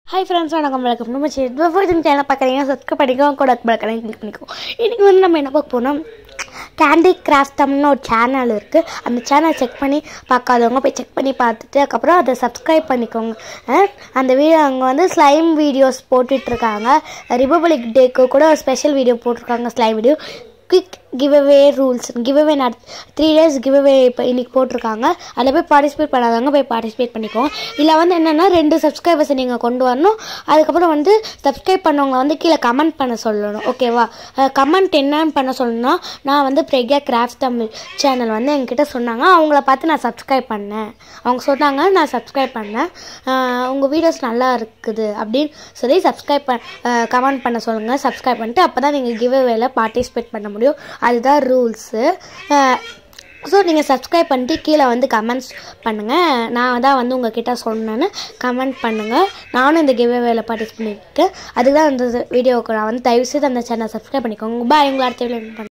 hi friends வணக்கம் வணக்கம் நம்ம சேனல் சேனல் பார்க்குறீங்க சப்ஸ்கிரைப் பண்ணிக்கோ கூட பழக்கிறேன் கிளிக் பண்ணிக்கோ இன்றைக்கி வந்து நம்ம என்ன பார்க்க போனோம் கேண்டி கிராஃப்டம்னு ஒரு சேனல் இருக்குது அந்த சேனல் செக் பண்ணி பார்க்காதவங்க போய் செக் பண்ணி பார்த்துட்டு அதுக்கப்புறம் அதை சப்ஸ்கிரைப் பண்ணிக்கோங்க அஹ் அந்த வீடியோ அங்கே வந்து ஸ்லைம் வீடியோஸ் போட்டுட்ருக்காங்க ரிபப்ளிக் டேக்கு கூட ஒரு ஸ்பெஷல் வீடியோ போட்டிருக்காங்க slime video quick giveaway rules giveaway நட த்ரீ டேஸ் கிவ்அவே இப்போ இன்றைக்கி போட்டிருக்காங்க அதில் போய் பார்ட்டிசிபேட் பண்ணாதவங்க போய் பார்ட்டிசிபேட் பண்ணிக்கோங்க இல்லை வந்து என்னென்னா ரெண்டு சப்ஸ்கிரைபர்ஸை நீங்கள் கொண்டு வரணும் அதுக்கப்புறம் வந்து சப்ஸ்கிரைப் பண்ணவங்க வந்து கீழே கமெண்ட் பண்ண சொல்லணும் ஓகேவா கமெண்ட் என்னன்னு பண்ண சொல்லணும்னா நான் வந்து பிரக்யா கிராஃப்ட் தமிழ் சேனல் வந்து என்கிட்ட சொன்னாங்க அவங்கள பார்த்து நான் சப்ஸ்கிரைப் பண்ணேன் அவங்க சொன்னாங்க நான் சப்ஸ்கிரைப் பண்ணேன் உங்கள் வீடியோஸ் நல்லா இருக்குது அப்படின்னு சொல்லி சப்ஸ்கிரைப் பண்ண கமெண்ட் பண்ண சொல்லுங்கள் சப்ஸ்கிரைப் பண்ணிட்டு அப்போ தான் நீங்கள் கிவ்அவேல பார்ட்டிசிபேட் பண்ண முடியும் அதுதான் ரூல்ஸு ஸோ நீங்கள் சப்ஸ்கிரைப் பண்ணிட்டு கீழே வந்து கமெண்ட்ஸ் பண்ணுங்கள் நான் தான் வந்து உங்ககிட்ட சொன்னேன்னு கமெண்ட் பண்ணுங்கள் நானும் இந்த கிவ்அவேல பார்ட்டிசிபேட் பண்ணியிருக்கேன் அதுக்கு தான் இந்த வீடியோவுக்கு நான் வந்து தயவுசெய்து அந்த சேனல் சப்ஸ்கிரைப் பண்ணிக்கோங்க பாய் உங்களை அடுத்த வீடியோ